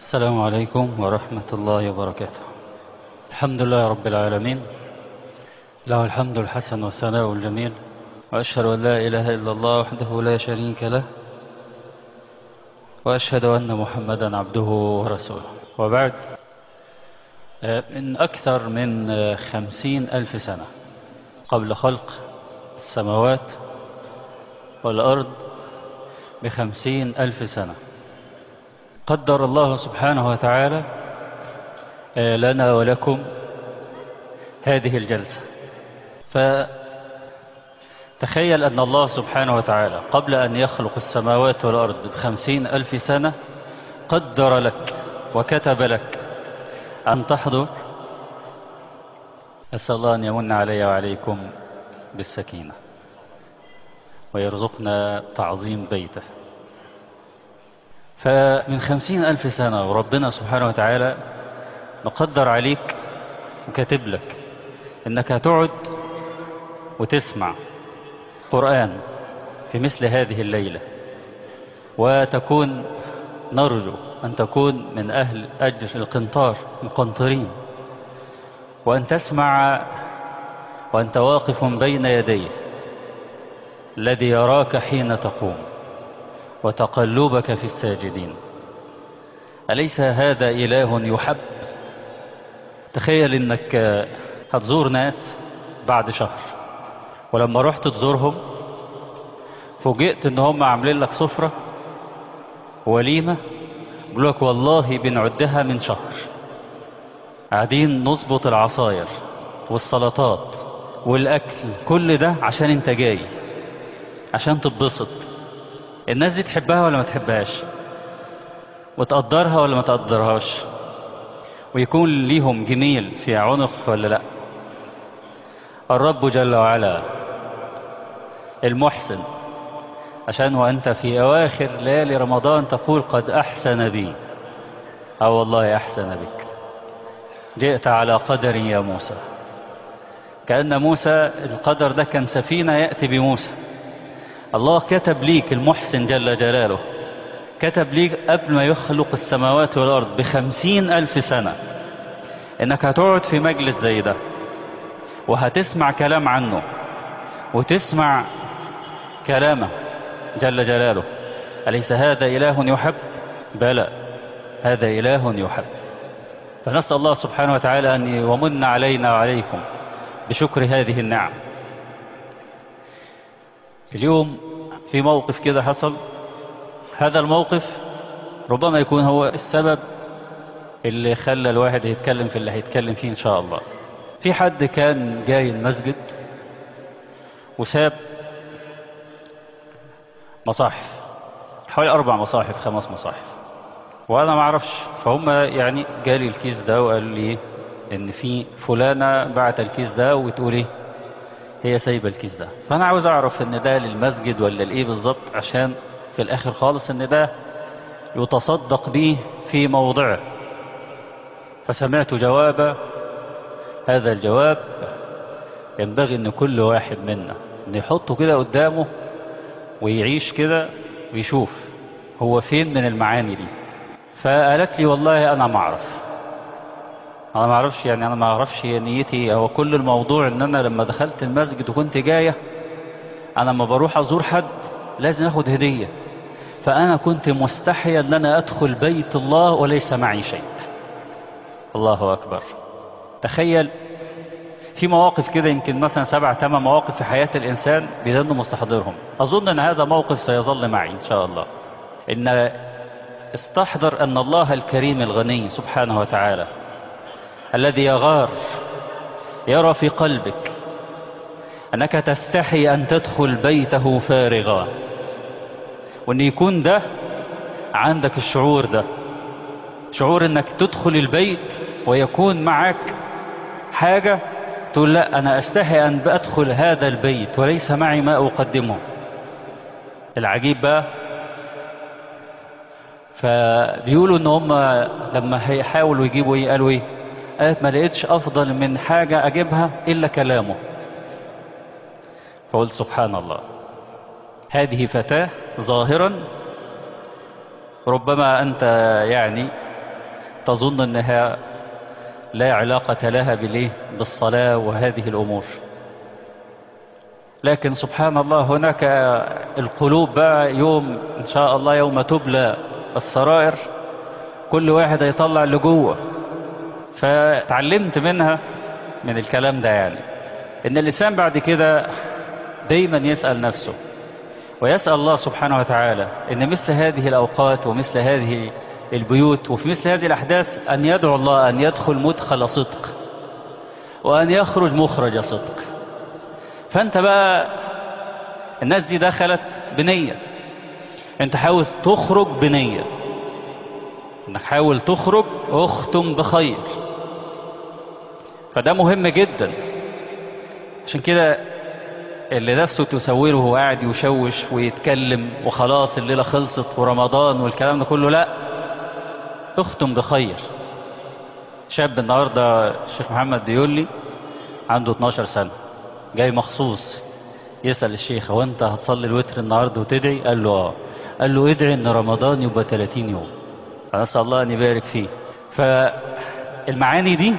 السلام عليكم ورحمة الله وبركاته الحمد لله رب العالمين له الحمد الحسن والثناء الجميل وأشهد أن لا إله إلا الله وحده لا شريك له وأشهد أن محمدا عبده ورسوله وبعد من أكثر من خمسين ألف سنة قبل خلق السماوات والأرض بخمسين ألف سنة قدر الله سبحانه وتعالى لنا ولكم هذه الجلسة فتخيل أن الله سبحانه وتعالى قبل أن يخلق السماوات والأرض بخمسين ألف سنة قدر لك وكتب لك أن تحضر أسأل الله أن يمن علي وعليكم بالسكينة ويرزقنا تعظيم بيته فمن خمسين ألف سنة وربنا سبحانه وتعالى مقدر عليك وكاتب لك انك هتقعد وتسمع قرآن في مثل هذه الليلة وتكون نرجو أن تكون من أهل أجر القنطار مقنطرين وأن تسمع وأنت واقف بين يديه الذي يراك حين تقوم وتقلبك في الساجدين أليس هذا إله يحب تخيل انك هتزور ناس بعد شهر ولما رحت تزورهم فوجئت ان هم عاملين لك سفرة وليمة بيقول لك والله بنعدها من شهر قاعدين نظبط العصاير والسلطات والاكل كل ده عشان انت جاي عشان تتبسط الناس دي تحبها ولا ما تحبهاش وتقدرها ولا ما تقدرهاش ويكون ليهم جميل في عنق ولا لا الرب جل وعلا المحسن عشان وأنت في أواخر ليالي رمضان تقول قد أحسن بي أو والله أحسن بك جئت على قدر يا موسى كأن موسى القدر ده كان سفينة يأتي بموسى الله كتب ليك المحسن جل جلاله كتب ليك قبل ما يخلق السماوات والأرض بخمسين ألف سنة إنك هتقعد في مجلس زي ده وهتسمع كلام عنه وتسمع كلامه جل جلاله أليس هذا إله يحب بلى هذا إله يحب فنسأل الله سبحانه وتعالى أن يمن علينا وعليكم بشكر هذه النعم اليوم في موقف كده حصل هذا الموقف ربما يكون هو السبب اللي خلى الواحد يتكلم في اللي هيتكلم فيه إن شاء الله في حد كان جاي المسجد وساب مصاحف حوالي أربع مصاحف خمس مصاحف وأنا ما اعرفش فهم يعني جالي الكيس ده وقال لي إن في فلانة بعت الكيس ده وتقول إيه هي سايبة الكيس ده فأنا عاوز أعرف إن ده للمسجد ولا لإيه بالظبط عشان في الآخر خالص إن ده يتصدق به في موضعه فسمعت جواب هذا الجواب ينبغي ان كل واحد منا ان يحطه كده قدامه ويعيش كده ويشوف هو فين من المعاني دي فقالت لي والله انا ما اعرف انا ما اعرفش يعني انا ما اعرفش نيتي هو كل الموضوع ان انا لما دخلت المسجد وكنت جايه انا لما بروح ازور حد لازم اخد هديه فانا كنت مستحيا ان انا ادخل بيت الله وليس معي شيء الله أكبر تخيل في مواقف كده يمكن مثلا سبع ثمان مواقف في حياة الإنسان بيظن مستحضرهم أظن أن هذا موقف سيظل معي إن شاء الله إن استحضر أن الله الكريم الغني سبحانه وتعالى الذي يغار يرى في قلبك أنك تستحي أن تدخل بيته فارغا وأن يكون ده عندك الشعور ده شعور انك تدخل البيت ويكون معك حاجة تقول لا انا استحي ان ادخل هذا البيت وليس معي ما اقدمه العجيب بقى فبيقولوا ان هم لما هيحاولوا يجيبوا ايه قالوا ايه قالت ما لقيتش افضل من حاجة اجيبها الا كلامه فقلت سبحان الله هذه فتاة ظاهرا ربما أنت يعني تظن أنها لا علاقة لها بالإيه؟ بالصلاة وهذه الأمور لكن سبحان الله هناك القلوب بقى يوم إن شاء الله يوم تبلى السرائر كل واحد هيطلع اللي جوه فتعلمت منها من الكلام ده يعني ان الانسان بعد كده دايما يسأل نفسه ويسأل الله سبحانه وتعالى ان مثل هذه الاوقات ومثل هذه البيوت وفي مثل هذه الاحداث ان يدعو الله ان يدخل مدخل صدق وان يخرج مخرج صدق فانت بقى الناس دي دخلت بنية انت حاول تخرج بنية انك حاول تخرج اختم بخير فده مهم جدا عشان كده اللي نفسه تسوره وهو قاعد يشوش ويتكلم وخلاص الليلة خلصت ورمضان والكلام ده كله لا اختم بخير شاب النهاردة الشيخ محمد بيقول لي عنده 12 سنة جاي مخصوص يسأل الشيخ هو انت هتصلي الوتر النهاردة وتدعي قال له اه قال له ادعي ان رمضان يبقى 30 يوم فنسأل الله ان يبارك فيه فالمعاني دي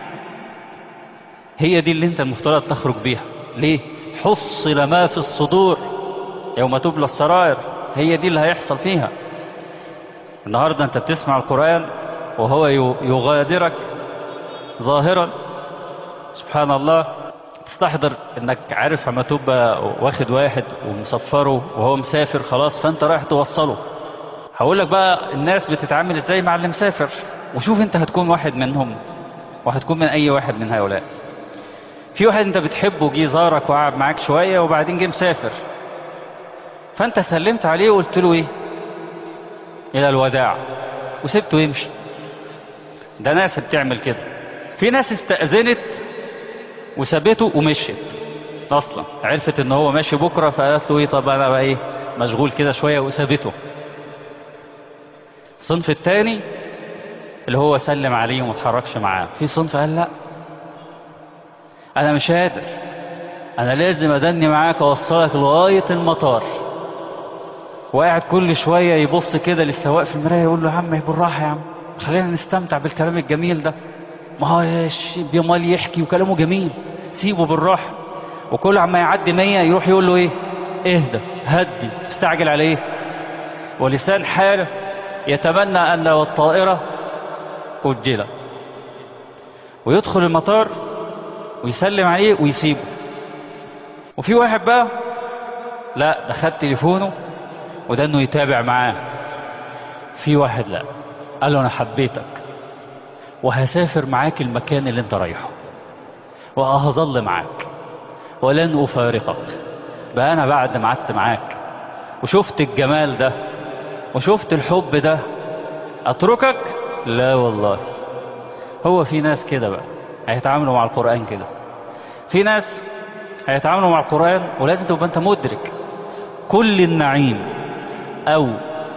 هي دي اللي انت المفترض تخرج بيها ليه حصل ما في الصدور يوم تبلى السرائر هي دي اللي هيحصل فيها النهاردة انت بتسمع القرآن وهو يغادرك ظاهرا سبحان الله تستحضر انك عارف اما تبقى واخد واحد ومسفره وهو مسافر خلاص فانت رايح توصله هقول لك بقى الناس بتتعامل ازاي مع اللي مسافر وشوف انت هتكون واحد منهم وهتكون من اي واحد من هؤلاء في واحد انت بتحبه جه زارك وقعد معاك شوية وبعدين جه مسافر فانت سلمت عليه وقلت له ايه الى الوداع وسبته يمشي ده ناس بتعمل كده في ناس استأذنت وسابته ومشيت اصلا عرفت ان هو ماشي بكرة فقالت له ايه طب انا بقى ايه مشغول كده شوية وسابته الصنف الثاني اللي هو سلم عليه وما اتحركش معاه في صنف قال لا انا مش قادر انا لازم ادني معاك اوصلك لغاية المطار وقاعد كل شوية يبص كده للسواق في المراية يقول له يا عم بالراحة يا عم خلينا نستمتع بالكلام الجميل ده ما هو بيمال يحكي وكلامه جميل سيبه بالراحة وكل عما يعدي مية يروح يقول له ايه اهدى هدي استعجل على ايه ولسان حاله يتمنى ان لو الطائرة أجلت ويدخل المطار ويسلم عليه ويسيبه وفي واحد بقى لا ده خد تليفونه وده انه يتابع معاه في واحد لا قال له انا حبيتك وهسافر معاك المكان اللي انت رايحه وهظل معاك ولن افارقك بقى انا بعد ما قعدت معاك وشفت الجمال ده وشفت الحب ده اتركك لا والله هو في ناس كده بقى هيتعاملوا مع القرآن كده في ناس هيتعاملوا مع القرآن ولازم تبقى انت مدرك كل النعيم او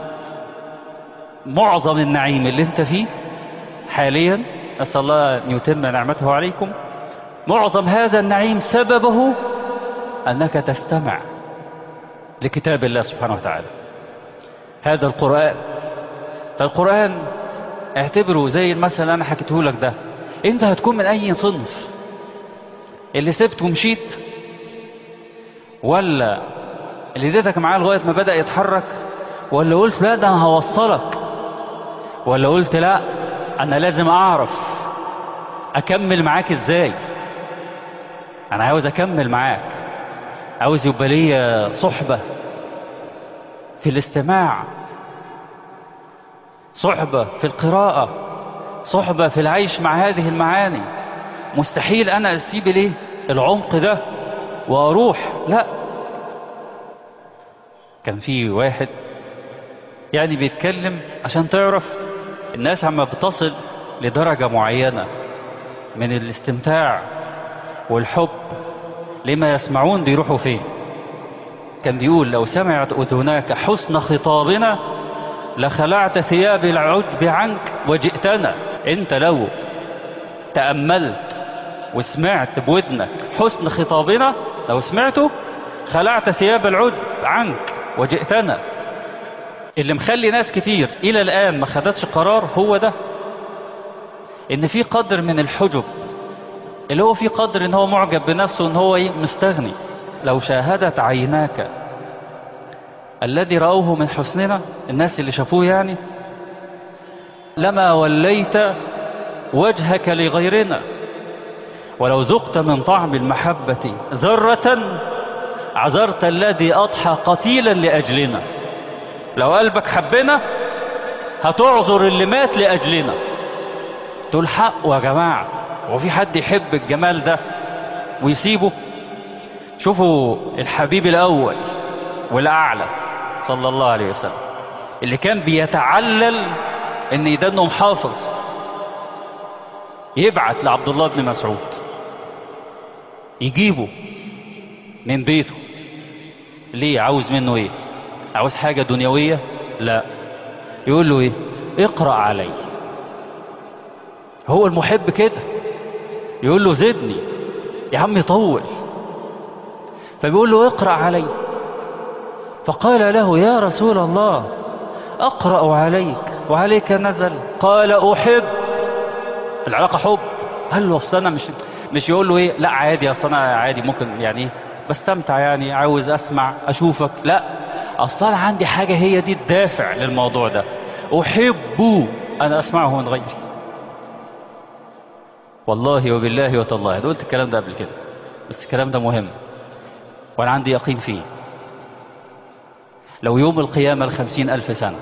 معظم النعيم اللي انت فيه حاليا أسأل الله أن يتم نعمته عليكم معظم هذا النعيم سببه أنك تستمع لكتاب الله سبحانه وتعالى هذا القرآن فالقرآن اعتبره زي المثل اللي أنا حكيته لك ده انت هتكون من أي صنف اللي سبت ومشيت ولا اللي اديتك معاه لغاية ما بدأ يتحرك ولا قلت لا ده أنا هوصلك ولا قلت لا أنا لازم أعرف أكمل معاك إزاي أنا عاوز أكمل معاك عاوز يبقى لي صحبة في الاستماع صحبة في القراءة صحبة في العيش مع هذه المعاني مستحيل أنا أسيب ليه العمق ده وأروح لا كان في واحد يعني بيتكلم عشان تعرف الناس عما بتصل لدرجة معينة من الاستمتاع والحب لما يسمعون بيروحوا فين كان بيقول لو سمعت أذناك حسن خطابنا لخلعت ثياب العجب عنك وجئتنا انت لو تأملت وسمعت بودنك حسن خطابنا لو سمعته خلعت ثياب العجب عنك وجئتنا اللي مخلي ناس كتير الى الان ما خدتش قرار هو ده ان في قدر من الحجب اللي هو في قدر ان هو معجب بنفسه ان هو ايه مستغني لو شاهدت عيناك الذي رأوه من حسننا الناس اللي شافوه يعني لما وليت وجهك لغيرنا ولو ذقت من طعم المحبة ذرة عذرت الذي أضحى قتيلا لأجلنا لو قلبك حبنا هتعذر اللي مات لأجلنا تقول حق يا جماعة وفي حد يحب الجمال ده ويسيبه شوفوا الحبيب الأول والأعلى صلى الله عليه وسلم اللي كان بيتعلل ان يدنه محافظ يبعت لعبد الله بن مسعود يجيبه من بيته ليه عاوز منه ايه عاوز حاجة دنيوية لا يقول له ايه اقرأ علي هو المحب كده يقول له زدني يا عم طول فبيقول له اقرأ علي فقال له يا رسول الله أقرأ عليك وعليك نزل قال أحب العلاقة حب قال له أصل أنا مش مش يقول له إيه لا عادي أصل أنا عادي ممكن يعني بستمتع يعني عاوز أسمع أشوفك لا أصل أنا عندي حاجة هي دي الدافع للموضوع ده أحب أن أسمعه من غيري والله وبالله وتالله أنا قلت الكلام ده قبل كده بس الكلام ده مهم وأنا عندي يقين فيه لو يوم القيامة الخمسين ألف سنة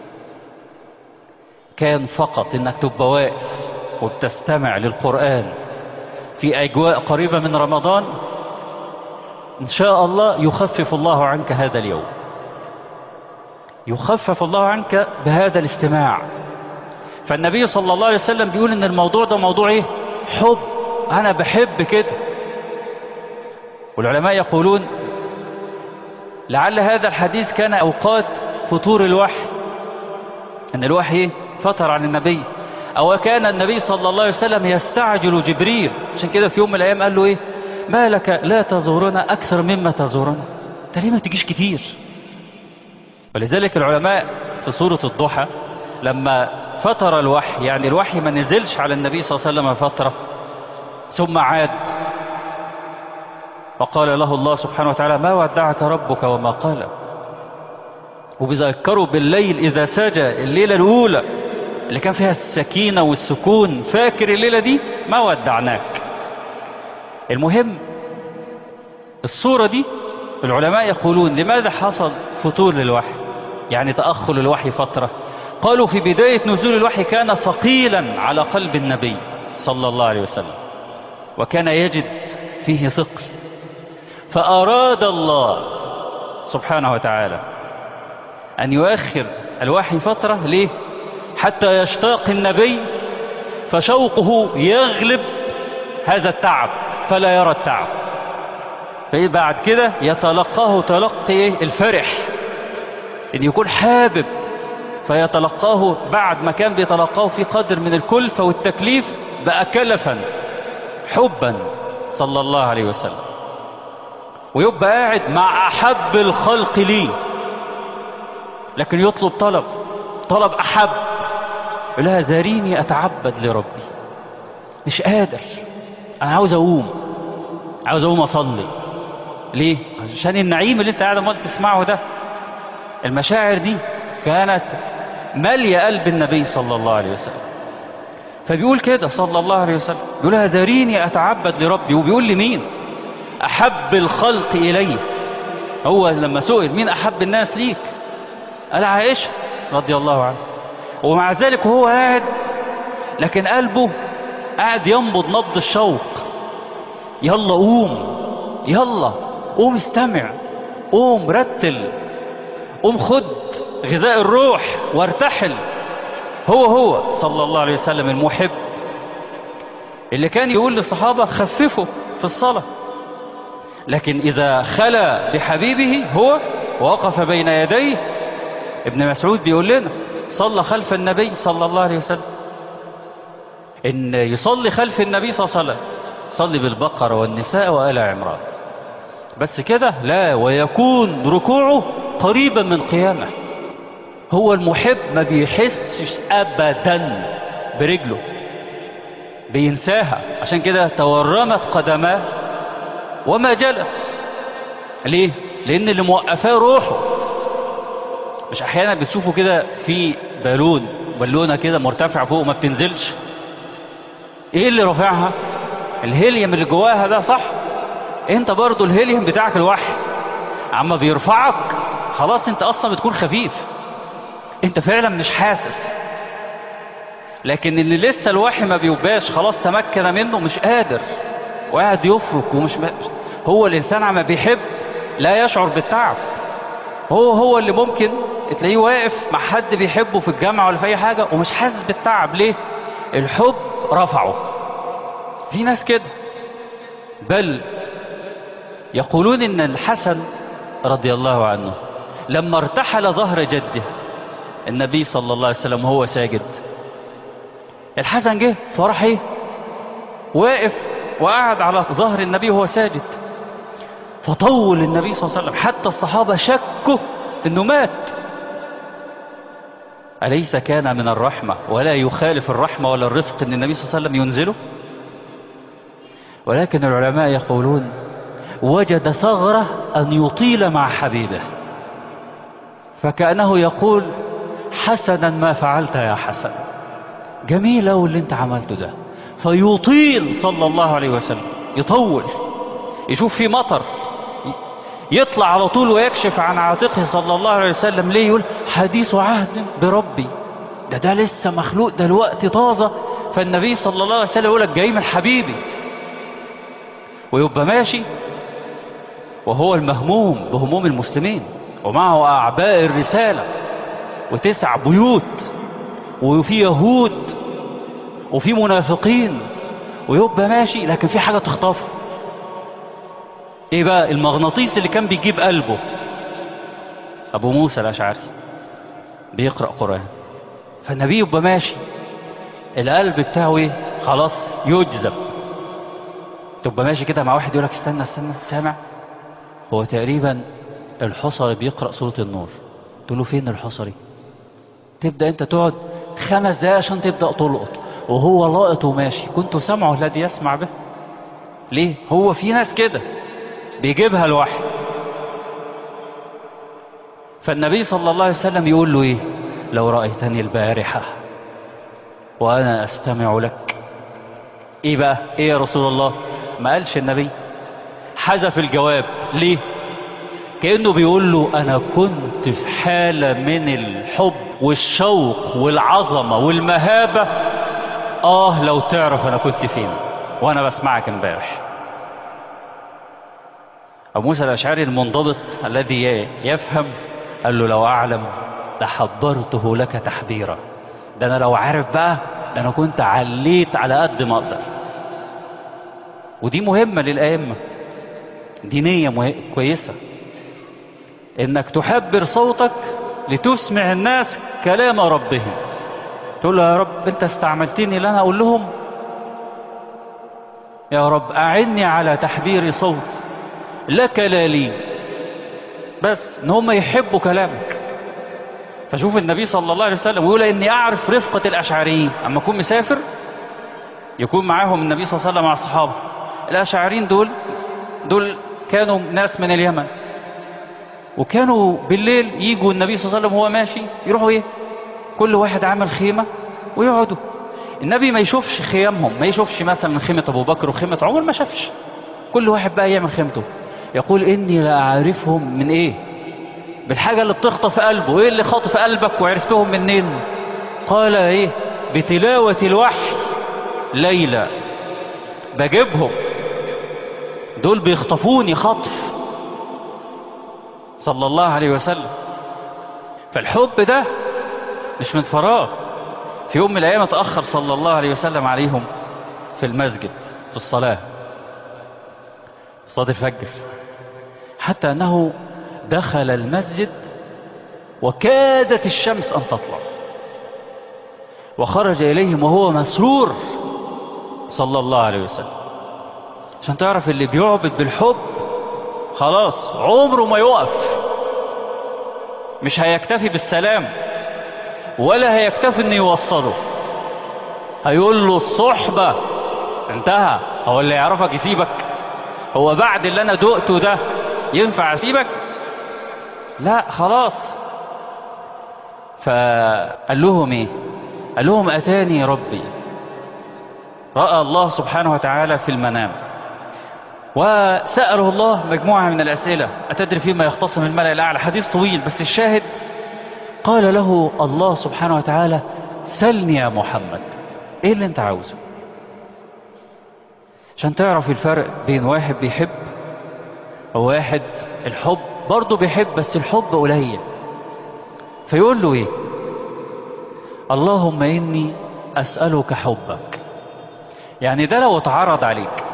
كان فقط انك تبقى واقف وبتستمع للقرآن في أجواء قريبة من رمضان إن شاء الله يخفف الله عنك هذا اليوم يخفف الله عنك بهذا الاستماع فالنبي صلى الله عليه وسلم بيقول ان الموضوع ده موضوع ايه حب انا بحب كده والعلماء يقولون لعل هذا الحديث كان اوقات فطور الوحي ان الوحي فتر عن النبي او كان النبي صلى الله عليه وسلم يستعجل جبريل عشان كده في يوم من الايام قال له ايه ما لك لا تزورنا اكثر مما تزورنا انت ليه ما تجيش كتير ولذلك العلماء في سورة الضحى لما فتر الوحي يعني الوحي ما نزلش على النبي صلى الله عليه وسلم فترة ثم عاد فقال له الله سبحانه وتعالى ما ودعك ربك وما قال وبيذكروا بالليل إذا سجى الليلة الأولى اللي كان فيها السكينة والسكون فاكر الليلة دي ما ودعناك المهم الصورة دي العلماء يقولون لماذا حصل فتور للوحي يعني تأخر الوحي فترة قالوا في بداية نزول الوحي كان ثقيلا على قلب النبي صلى الله عليه وسلم وكان يجد فيه ثقل فأراد الله سبحانه وتعالى أن يؤخر الوحي فترة ليه حتى يشتاق النبي فشوقه يغلب هذا التعب فلا يرى التعب فإيه بعد كده يتلقاه تلقي الفرح إن يكون حابب فيتلقاه بعد ما كان بيتلقاه في قدر من الكلفة والتكليف بقى كلفا حبا صلى الله عليه وسلم ويبقى قاعد مع أحب الخلق ليه لكن يطلب طلب طلب أحب يقول لها ذريني أتعبد لربي مش قادر أنا عاوز أقوم عاوز أقوم أصلي ليه؟ عشان النعيم اللي أنت قاعد عمال تسمعه ده المشاعر دي كانت مالية قلب النبي صلى الله عليه وسلم فبيقول كده صلى الله عليه وسلم بيقول لها ذريني أتعبد لربي وبيقول لمين أحب الخلق إليه هو لما سئل مين أحب الناس ليك قال عائشة رضي الله عنها ومع ذلك وهو قاعد لكن قلبه قاعد ينبض نبض الشوق يلا قوم يلا قوم استمع قوم رتل قوم خد غذاء الروح وارتحل هو هو صلى الله عليه وسلم المحب اللي كان يقول للصحابة خففوا في الصلاة لكن إذا خلى بحبيبه هو وقف بين يديه ابن مسعود بيقول لنا صلى خلف النبي صلى الله عليه وسلم إن يصلي خلف النبي صلى الله عليه وسلم صلي بالبقرة والنساء وآل عمران بس كده لا ويكون ركوعه قريبا من قيامه هو المحب ما بيحسش أبدا برجله بينساها عشان كده تورمت قدماه وما جلس ليه لان اللي موقفاه روحه مش احيانا بتشوفوا كده في بالون بالونه كده مرتفع فوق ما بتنزلش ايه اللي رافعها الهيليوم اللي جواها ده صح انت برضو الهيليوم بتاعك الوحي عما بيرفعك خلاص انت اصلا بتكون خفيف انت فعلا مش حاسس لكن اللي لسه الوحي ما بيباش خلاص تمكن منه مش قادر وقاعد يفرك ومش م... هو الانسان عما بيحب لا يشعر بالتعب هو هو اللي ممكن تلاقيه واقف مع حد بيحبه في الجامعة ولا في اي حاجة ومش حاسس بالتعب ليه الحب رفعه في ناس كده بل يقولون ان الحسن رضي الله عنه لما ارتحل ظهر جده النبي صلى الله عليه وسلم وهو ساجد الحسن جه فراح ايه واقف وقعد على ظهر النبي وهو ساجد فطول النبي صلى الله عليه وسلم حتى الصحابة شكوا انه مات أليس كان من الرحمة ولا يخالف الرحمة ولا الرفق ان النبي صلى الله عليه وسلم ينزله ولكن العلماء يقولون وجد ثغرة أن يطيل مع حبيبه فكأنه يقول حسنا ما فعلت يا حسن جميل أوي اللي انت عملته ده فيطيل صلى الله عليه وسلم يطول يشوف في مطر يطلع على طول ويكشف عن عاتقه صلى الله عليه وسلم ليه يقول حديث عهد بربي ده ده لسه مخلوق ده الوقت طازة فالنبي صلى الله عليه وسلم يقول لك جاي من حبيبي ويبقى ماشي وهو المهموم بهموم المسلمين ومعه أعباء الرسالة وتسع بيوت وفي يهود وفي منافقين ويبقى ماشي لكن في حاجة تخطفه ايه بقى المغناطيس اللي كان بيجيب قلبه ابو موسى الاشعري بيقرأ قرآن فالنبي يبقى ماشي القلب بتاعه ايه خلاص يجذب تبقى ماشي كده مع واحد يقول لك استنى استنى سامع هو تقريبا الحصري بيقرأ سورة النور تقول له فين الحصري تبدأ انت تقعد خمس دقايق عشان تبدأ تلقط وهو لاقط وماشي كنت سمعه الذي يسمع به ليه هو في ناس كده بيجيبها الوحي فالنبي صلى الله عليه وسلم يقول له ايه لو رأيتني البارحة وأنا أستمع لك ايه بقى ايه يا رسول الله ما قالش النبي حذف الجواب ليه كأنه بيقول له أنا كنت في حالة من الحب والشوق والعظمة والمهابة آه لو تعرف أنا كنت فين وأنا بسمعك امبارح أبو موسى الأشعري المنضبط الذي يفهم قال له لو أعلم لحبرته لك تحبيرا ده أنا لو عارف بقى ده أنا كنت عليت على قد ما أقدر ودي مهمة للأئمة دي نية مه... كويسة إنك تحبر صوتك لتسمع الناس كلام ربهم تقول له يا رب أنت استعملتني لأنا أقول لهم يا رب أعني على تحبير صوت لك لا لي بس ان هم يحبوا كلامك فشوف النبي صلى الله عليه وسلم ويقول اني اعرف رفقة الاشعريين اما اكون مسافر يكون معاهم النبي صلى الله عليه وسلم مع الصحابة الاشعريين دول دول كانوا ناس من اليمن وكانوا بالليل يجوا النبي صلى الله عليه وسلم وهو ماشي يروحوا ايه كل واحد عامل خيمة ويقعدوا النبي ما يشوفش خيامهم ما يشوفش مثلا خيمة ابو بكر وخيمة عمر ما شافش كل واحد بقى يعمل خيمته يقول إني لا أعرفهم من إيه بالحاجة اللي بتخطف قلبه إيه اللي خاطف قلبك وعرفتهم منين قال إيه بتلاوة الوحي ليلى بجيبهم دول بيخطفوني خطف صلى الله عليه وسلم فالحب ده مش من فراغ في يوم من الأيام تأخر صلى الله عليه وسلم عليهم في المسجد في الصلاة صلاة الفجر حتى أنه دخل المسجد وكادت الشمس أن تطلع وخرج إليهم وهو مسرور صلى الله عليه وسلم عشان تعرف اللي بيعبد بالحب خلاص عمره ما يقف مش هيكتفي بالسلام ولا هيكتفي انه يوصله هيقول له الصحبة انتهى هو اللي يعرفك يسيبك هو بعد اللي انا دقته ده ينفع اسيبك لا خلاص فقال لهم ايه قال لهم اتاني ربي راى الله سبحانه وتعالى في المنام وساله الله مجموعه من الاسئله اتدري فيما يختصم الملا الاعلى حديث طويل بس الشاهد قال له الله سبحانه وتعالى سلني يا محمد ايه اللي انت عاوزه عشان تعرف الفرق بين واحد بيحب وواحد الحب برضه بيحب بس الحب قليل فيقول له ايه اللهم اني اسألك حبك يعني ده لو اتعرض عليك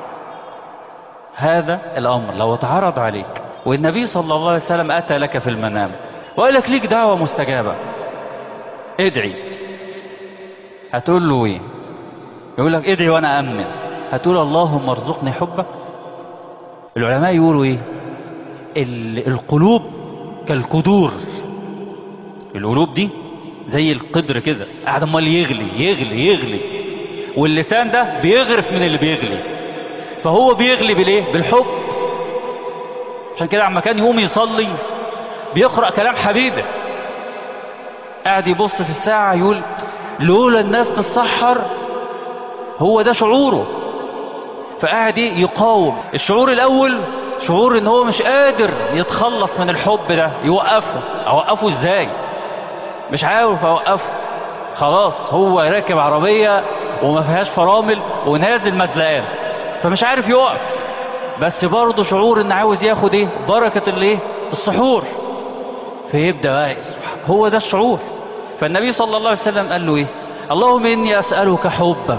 هذا الامر لو اتعرض عليك والنبي صلى الله عليه وسلم اتى لك في المنام وقال لك ليك دعوة مستجابة ادعي هتقول له ايه يقول لك ادعي وانا امن هتقول اللهم ارزقني حبك العلماء يقولوا ايه القلوب كالقدور القلوب دي زي القدر كده قاعد امال يغلي يغلي يغلي واللسان ده بيغرف من اللي بيغلي فهو بيغلي بالايه بالحب عشان كده عما كان يقوم يصلي بيقرأ كلام حبيبه قاعد يبص في الساعة يقول لولا الناس تتسحر هو ده شعوره فقاعد يقاوم الشعور الاول شعور ان هو مش قادر يتخلص من الحب ده يوقفه اوقفه ازاي مش عارف اوقفه خلاص هو راكب عربية وما فيهاش فرامل ونازل مزلقان فمش عارف يقف بس برضه شعور ان عاوز ياخد ايه بركة الايه السحور فيبدأ بقى هو ده الشعور فالنبي صلى الله عليه وسلم قال له ايه اللهم اني اسألك حبك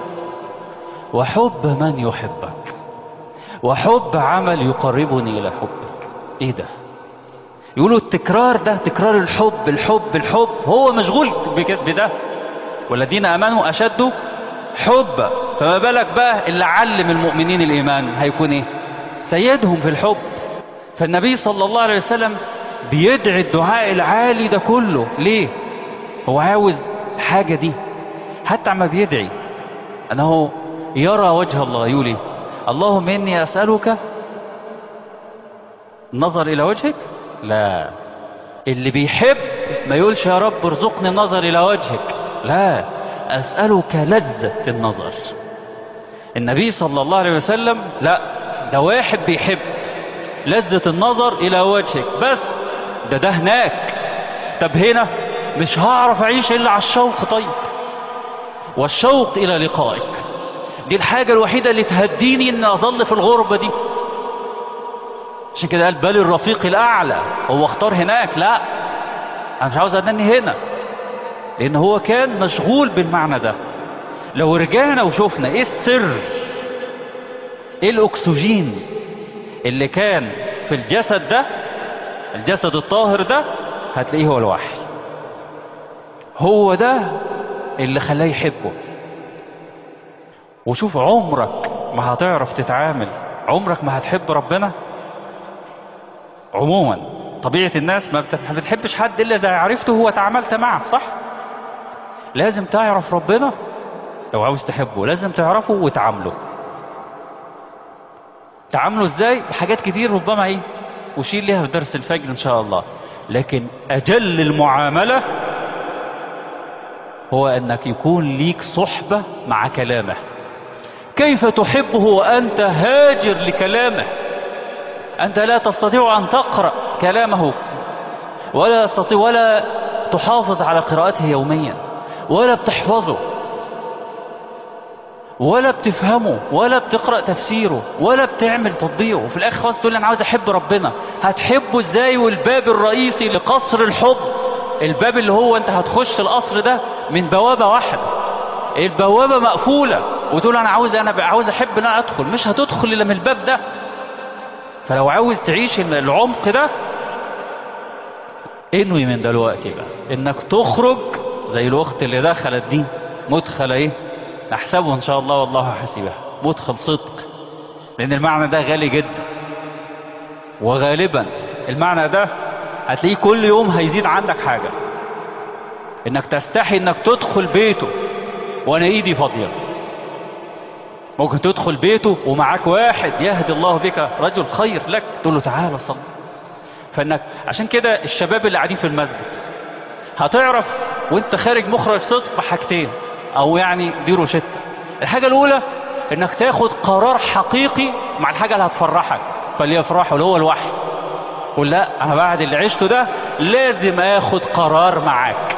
وحب من يحبك وحب عمل يقربني إلى حبك إيه ده يقولوا التكرار ده تكرار الحب الحب الحب هو مشغول بده والذين أمنوا أشد حب فما بالك بقى اللي علم المؤمنين الإيمان هيكون إيه سيدهم في الحب فالنبي صلى الله عليه وسلم بيدعي الدعاء العالي ده كله ليه هو عاوز حاجة دي حتى عما بيدعي أنه يرى وجه الله يقول ايه اللهم إني أسألك النظر إلى وجهك لا اللي بيحب ما يقولش يا رب ارزقني النظر إلى وجهك لا أسألك لذة النظر النبي صلى الله عليه وسلم لا ده واحد بيحب لذة النظر إلى وجهك بس ده ده هناك طب هنا مش هعرف أعيش إلا على الشوق طيب والشوق إلى لقائك دي الحاجة الوحيدة اللي تهديني ان اظل في الغربة دي عشان كده قال بل الرفيق الاعلى هو اختار هناك لا انا مش عاوز ادني هنا لان هو كان مشغول بالمعنى ده لو رجعنا وشوفنا ايه السر ايه الاكسجين اللي كان في الجسد ده الجسد الطاهر ده هتلاقيه هو الوحي هو ده اللي خلاه يحبه وشوف عمرك ما هتعرف تتعامل عمرك ما هتحب ربنا عموما طبيعة الناس ما بتحبش حد إلا إذا عرفته هو تعاملت معه صح لازم تعرف ربنا لو عاوز تحبه لازم تعرفه وتعامله تعامله ازاي بحاجات كتير ربما ايه وشيل ليها في درس الفجر ان شاء الله لكن اجل المعاملة هو انك يكون ليك صحبة مع كلامه كيف تحبه وأنت هاجر لكلامه أنت لا تستطيع أن تقرأ كلامه ولا تستطيع ولا تحافظ على قراءته يوميا ولا بتحفظه ولا بتفهمه ولا بتقرأ تفسيره ولا بتعمل تطبيقه وفي الآخر خلاص تقول أنا عاوز أحب ربنا هتحبه إزاي والباب الرئيسي لقصر الحب الباب اللي هو أنت هتخش القصر ده من بوابة واحدة البوابة مقفولة وتقول انا عاوز انا عاوز احب ان انا ادخل مش هتدخل الا من الباب ده فلو عاوز تعيش العمق ده انوي من دلوقتي بقى انك تخرج زي الاخت اللي دخلت دي مدخل ايه نحسبه ان شاء الله والله حسيبها مدخل صدق لان المعنى ده غالي جدا وغالبا المعنى ده هتلاقيه كل يوم هيزيد عندك حاجة انك تستحي انك تدخل بيته وانا ايدي فاضية ممكن تدخل بيته ومعاك واحد يهدي الله بك رجل خير لك تقول له تعالى صل فانك عشان كده الشباب اللي قاعدين في المسجد هتعرف وانت خارج مخرج صدق بحاجتين او يعني دي روشته الحاجه الاولى انك تاخد قرار حقيقي مع الحاجه اللي هتفرحك فليفرحوا اللي هو الوحي قول لا انا بعد اللي عشته ده لازم اخد قرار معاك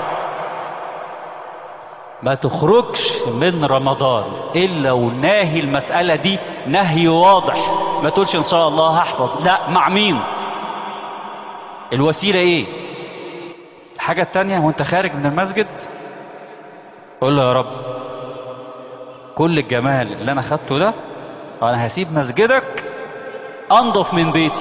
ما تخرجش من رمضان الا وناهي المسألة دي نهي واضح ما تقولش ان شاء الله هحفظ لا مع مين الوسيلة ايه الحاجة التانية وانت خارج من المسجد قول له يا رب كل الجمال اللي انا خدته ده انا هسيب مسجدك انضف من بيتي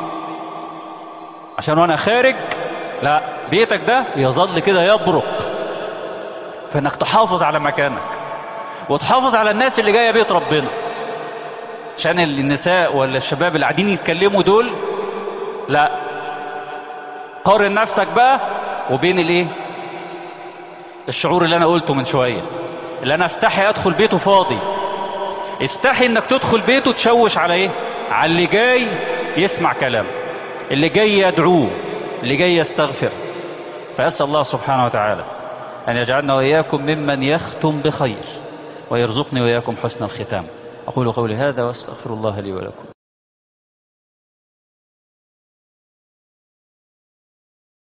عشان وانا خارج لا بيتك ده يظل كده يبرق فانك تحافظ على مكانك وتحافظ على الناس اللي جايه بيت ربنا عشان النساء ولا الشباب اللي قاعدين يتكلموا دول لا قارن نفسك بقى وبين الايه الشعور اللي انا قلته من شويه اللي انا استحي ادخل بيته فاضي استحي انك تدخل بيته تشوش على ايه على اللي جاي يسمع كلام اللي جاي يدعوه اللي جاي يستغفر فاسال الله سبحانه وتعالى أن يجعلنا وإياكم ممن يختم بخير ويرزقني وإياكم حسن الختام أقول قولي هذا وأستغفر الله لي ولكم